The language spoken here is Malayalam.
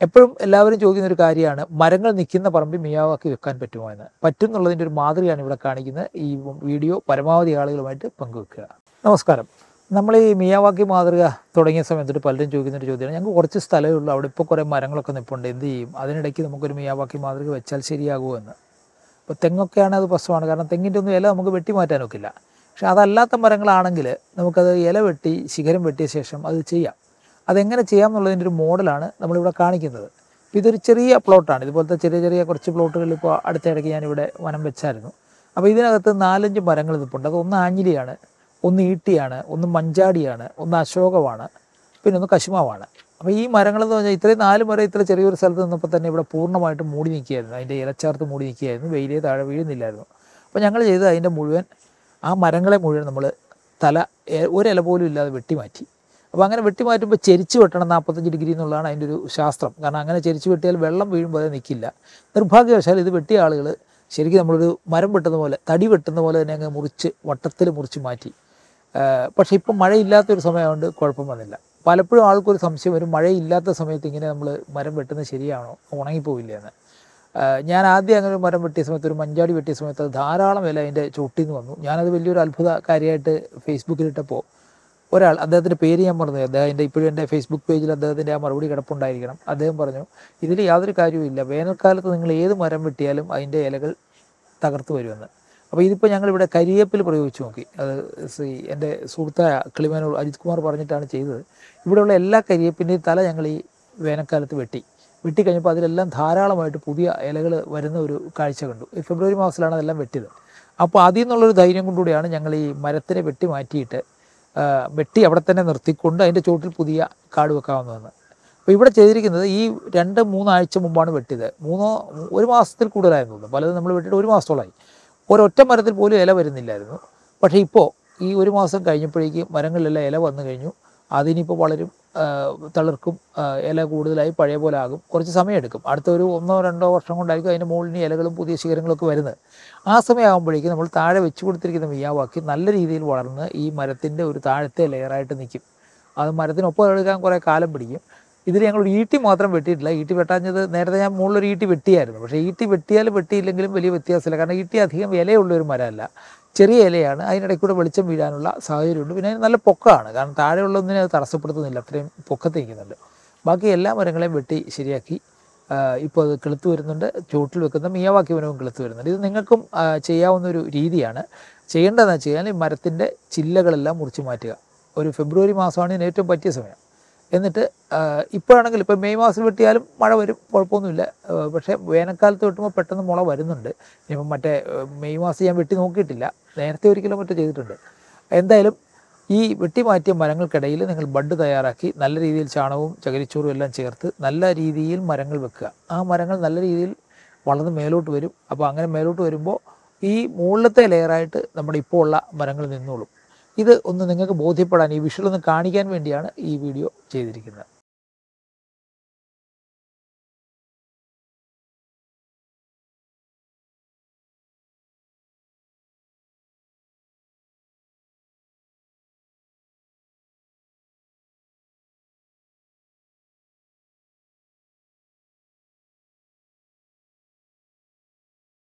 എപ്പോഴും എല്ലാവരും ചോദിക്കുന്ന ഒരു കാര്യമാണ് മരങ്ങൾ നിൽക്കുന്ന പറമ്പിൽ മിയാവാക്കി വെക്കാൻ പറ്റുമോ എന്ന് പറ്റും എന്നുള്ളതിൻ്റെ ഒരു മാതൃകയാണ് ഇവിടെ കാണിക്കുന്നത് ഈ വീഡിയോ പരമാവധി ആളുകളുമായിട്ട് പങ്കുവെക്കുക നമസ്കാരം നമ്മൾ ഈ മിയാവാക്കി മാതൃക തുടങ്ങിയ സമയത്ത് പലരും ചോദിക്കുന്ന ഒരു ചോദ്യമാണ് ഞങ്ങൾക്ക് കുറച്ച് സ്ഥലമേ ഉള്ളൂ അവിടെ ഇപ്പോൾ കുറേ മരങ്ങളൊക്കെ നിൽപ്പുണ്ട് എന്ത് ചെയ്യും അതിനിടയ്ക്ക് നമുക്കൊരു മിയാവാക്കി മാതൃക വെച്ചാൽ ശരിയാകുമോ എന്ന് ഇപ്പോൾ തെങ്ങൊക്കെയാണ് അത് പ്രശ്നമാണ് കാരണം തെങ്ങിൻ്റെ ഒന്നും ഇല നമുക്ക് വെട്ടി മാറ്റാനൊക്കില്ല പക്ഷെ അതല്ലാത്ത മരങ്ങളാണെങ്കിൽ നമുക്കത് ഇല വെട്ടി ശിഖരം വെട്ടിയ ശേഷം അത് ചെയ്യാം അതെങ്ങനെ ചെയ്യാം എന്നുള്ളതിൻ്റെ ഒരു മോഡലാണ് നമ്മളിവിടെ കാണിക്കുന്നത് അപ്പോൾ ഇതൊരു ചെറിയ പ്ലോട്ടാണ് ഇതുപോലത്തെ ചെറിയ ചെറിയ കുറച്ച് പ്ലോട്ടുകൾ ഇപ്പോൾ അടുത്തിടയ്ക്ക് ഞാനിവിടെ വനം വെച്ചായിരുന്നു അപ്പോൾ ഇതിനകത്ത് നാലഞ്ച് മരങ്ങൾ നിൽപ്പുണ്ട് അത് ഒന്ന് ആഞ്ഞിലിയാണ് ഒന്ന് ഈട്ടിയാണ് ഒന്ന് മഞ്ചാടിയാണ് ഒന്ന് അശോകമാണ് പിന്നെ ഒന്ന് കശുമാവാണ് അപ്പോൾ ഈ മരങ്ങളെന്ന് പറഞ്ഞാൽ ഇത്രയും നാല് മരം ഇത്ര ചെറിയൊരു സ്ഥലത്ത് നിന്നപ്പോൾ തന്നെ ഇവിടെ പൂർണ്ണമായിട്ട് മൂടി നിൽക്കുകയായിരുന്നു അതിൻ്റെ ഇലച്ചാർത്ത് മൂടി നിൽക്കുകയായിരുന്നു വെയിലേ താഴെ വീഴുന്നില്ലായിരുന്നു അപ്പോൾ ഞങ്ങൾ ചെയ്തത് അതിൻ്റെ മുഴുവൻ ആ മരങ്ങളെ മുഴുവൻ നമ്മൾ തല എ- ഒരില പോലും ഇല്ലാതെ വെട്ടിമാറ്റി അപ്പോൾ അങ്ങനെ വെട്ടിമാറ്റുമ്പോൾ ചെരിച്ച് വെട്ടണം നാൽപ്പത്തഞ്ച് ഡിഗ്രി എന്നുള്ളതാണ് അതിൻ്റെ ഒരു ശാസ്ത്രം കാരണം അങ്ങനെ ചെരിച്ച് വെട്ടിയാൽ വെള്ളം വീഴുമ്പോൾ അത് നിൽക്കില്ല നിർഭാഗ്യവശാൽ ഇത് വെട്ടിയ ആളുകൾ ശരിക്കും നമ്മളൊരു മരം വെട്ടുന്ന പോലെ തടി വെട്ടുന്ന പോലെ തന്നെ അങ്ങ് മുറിച്ച് വട്ടത്തിൽ മുറിച്ച് മാറ്റി ആഹ് പക്ഷേ ഇപ്പം മഴയില്ലാത്തൊരു സമയമായതുകൊണ്ട് കുഴപ്പം വന്നില്ല പലപ്പോഴും ആൾക്കൊരു സംശയം വരും മഴയില്ലാത്ത സമയത്ത് ഇങ്ങനെ നമ്മൾ മരം വെട്ടുന്നത് ശരിയാണോ ഉണങ്ങിപ്പോവില്ല എന്ന് ആഹ് ഞാൻ ആദ്യം അങ്ങനെ ഒരു മരം വെട്ടിയ സമയത്ത് ഒരു മഞ്ചാടി വെട്ടിയ സമയത്ത് അത് ധാരാളം ഇല അതിൻ്റെ ചുട്ടിൽ നിന്ന് വന്നു ഞാനത് വലിയൊരു അത്ഭുത കാര്യമായിട്ട് ഫേസ്ബുക്കിലിട്ടപ്പോൾ ഒരാൾ അദ്ദേഹത്തിൻ്റെ പേര് ഞാൻ പറഞ്ഞു അദ്ദേഹത്തിൻ്റെ ഇപ്പോഴും എൻ്റെ ഫേസ്ബുക്ക് പേജിൽ അദ്ദേഹത്തിൻ്റെ ആ മറുപടി കിടപ്പുണ്ടായിരിക്കണം അദ്ദേഹം പറഞ്ഞു ഇതിൽ യാതൊരു കാര്യവുമില്ല വേനൽക്കാലത്ത് നിങ്ങൾ ഏത് മരം വെട്ടിയാലും അതിൻ്റെ ഇലകൾ തകർത്ത് വരുമെന്ന് അപ്പോൾ ഇതിപ്പോൾ ഞങ്ങളിവിടെ കരിയേപ്പിൽ പ്രയോഗിച്ച് നോക്കി അത് ശ്രീ എൻ്റെ സുഹൃത്തായ കിളിമാനൂർ അജിത് കുമാർ പറഞ്ഞിട്ടാണ് ചെയ്തത് ഇവിടെയുള്ള എല്ലാ കരിയേപ്പിൻ്റെയും തല ഞങ്ങൾ ഈ വേനൽക്കാലത്ത് വെട്ടി വെട്ടിക്കഴിഞ്ഞപ്പോൾ അതിലെല്ലാം ധാരാളമായിട്ട് പുതിയ ഇലകൾ വരുന്ന ഒരു കാഴ്ച കണ്ടു ഈ ഫെബ്രുവരി മാസത്തിലാണ് അതെല്ലാം വെട്ടിയത് അപ്പോൾ അതിൽ നിന്നുള്ളൊരു ധൈര്യം കൊണ്ടുകൂടിയാണ് ഞങ്ങൾ ഈ മരത്തിനെ വെട്ടി മാറ്റിയിട്ട് ആ, വെട്ടി അവിടെ തന്നെ നിർത്തിക്കൊണ്ട് അതിൻ്റെ ചോട്ടിൽ പുതിയ കാട് വെക്കാവുന്നതെന്ന് അപ്പോൾ ഇവിടെ ചെയ്തിരിക്കുന്നത് ഈ രണ്ട് മൂന്നാഴ്ച മുമ്പാണ് വെട്ടിയത് മൂന്നോ ഒരു മാസത്തിൽ കൂടുതലായിരുന്നു തോന്നുന്നു പലതും നമ്മൾ വെട്ടിയിട്ട് ഒരു മാസത്തോളമായി ഒരൊറ്റ മരത്തിൽ പോലും ഇല വരുന്നില്ലായിരുന്നു പക്ഷേ ഇപ്പോൾ ഈ ഒരു മാസം കഴിഞ്ഞപ്പോഴേക്ക് മരങ്ങളിലെല്ലാം ഇല വന്നു കഴിഞ്ഞു അതിനിപ്പോൾ വളരും ആ, തളിർക്കും ആ, ഇല കൂടുതലായി പഴയ പോലെ ആകും കുറച്ച് സമയമെടുക്കും അടുത്ത ഒരു ഒന്നോ രണ്ടോ വർഷം കൊണ്ടായിരിക്കും അതിൻ്റെ മുകളിൽ ഇലകളും പുതിയ ശിഖരങ്ങളൊക്കെ വരുന്നത് ആ സമയമാകുമ്പോഴേക്കും നമ്മൾ താഴെ വെച്ച് കൊടുത്തിരിക്കുന്ന മിയാവാക്കി നല്ല രീതിയിൽ വളർന്ന് ഈ മരത്തിൻ്റെ ഒരു താഴത്തെ ലെയറായിട്ട് നിൽക്കും അത് മരത്തിനൊപ്പം എടുക്കാൻ കുറേ കാലം പിടിക്കും ഇതിൽ ഞങ്ങൾ ഒരു ഈട്ടി മാത്രം വെട്ടിയിട്ടില്ല ഈട്ടി വെട്ടാഞ്ഞത് നേരത്തെ ഞാൻ മുകളിലൊരു ഈട്ടി വെട്ടിയായിരുന്നു പക്ഷേ ഈട്ടി വെട്ടിയാലും വെട്ടിയില്ലെങ്കിലും വലിയ വ്യത്യാസമില്ല കാരണം ഈട്ടി അധികം ഇലയുള്ള ഒരു മരമല്ല ചെറിയ ഇലയാണ് അതിനിടയ്ക്കൂടെ വെളിച്ചം വീഴാനുള്ള സാഹചര്യമുണ്ട് പിന്നെ അതിന് നല്ല പൊക്കമാണ് കാരണം താഴെയുള്ള ഒന്നിനെ അത് തടസ്സപ്പെടുത്തുന്നില്ല അത്രയും പൊക്കത്ത് നിൽക്കുന്നുണ്ട് ബാക്കി എല്ലാ മരങ്ങളെയും വെട്ടി ശരിയാക്കി ഇപ്പോൾ അത് കിളുത്ത് വരുന്നുണ്ട് ചുവട്ടിൽ വെക്കുന്ന മിയാവാക്കി വനവും കിളുത്ത് വരുന്നുണ്ട് ഇത് നിങ്ങൾക്കും ആ, ചെയ്യാവുന്ന ഒരു രീതിയാണ് ചെയ്യേണ്ടതെന്ന് വെച്ച് കഴിഞ്ഞാൽ ഈ മരത്തിൻ്റെ ചില്ലകളെല്ലാം മുറിച്ച് മാറ്റുക ഒരു ഫെബ്രുവരി മാസമാണ് ഇതിന് ഏറ്റവും പറ്റിയ സമയം എന്നിട്ട് ഇപ്പോഴാണെങ്കിൽ ഇപ്പോൾ മെയ് മാസം വെട്ടിയാലും മഴ വരും കുഴപ്പമൊന്നുമില്ല ആ, പക്ഷേ വേനൽക്കാലത്ത് വെട്ടുമ്പോൾ പെട്ടെന്ന് മുള വരുന്നുണ്ട് ഇനിയിപ്പം മറ്റേ ആ, മെയ് മാസം ഞാൻ വെട്ടി നോക്കിയിട്ടില്ല നേരത്തെ ഒരിക്കലും മറ്റോ ചെയ്തിട്ടുണ്ട് എന്തായാലും ഈ വെട്ടിമാറ്റിയ മരങ്ങൾക്കിടയിൽ നിങ്ങൾ ബഡ് തയ്യാറാക്കി നല്ല രീതിയിൽ ചാണകവും ചകിരിച്ചോറും എല്ലാം ചേർത്ത് നല്ല രീതിയിൽ മരങ്ങൾ വെക്കുക ആ മരങ്ങൾ നല്ല രീതിയിൽ വളർന്ന് മേലോട്ട് വരും അപ്പോൾ അങ്ങനെ മേലോട്ട് വരുമ്പോൾ ഈ മുകളിലത്തെ ലെയറായിട്ട് നമ്മുടെ ഇപ്പോൾ ഉള്ള മരങ്ങൾ നിന്നോളും ഇത് ഒന്ന് നിങ്ങൾക്ക് ബോധ്യപ്പെടാൻ ഈ വിഷ്വൽ ഒന്ന് കാണിക്കാൻ വേണ്ടിയാണ് ഈ വീഡിയോ ചെയ്തിരിക്കുന്നത്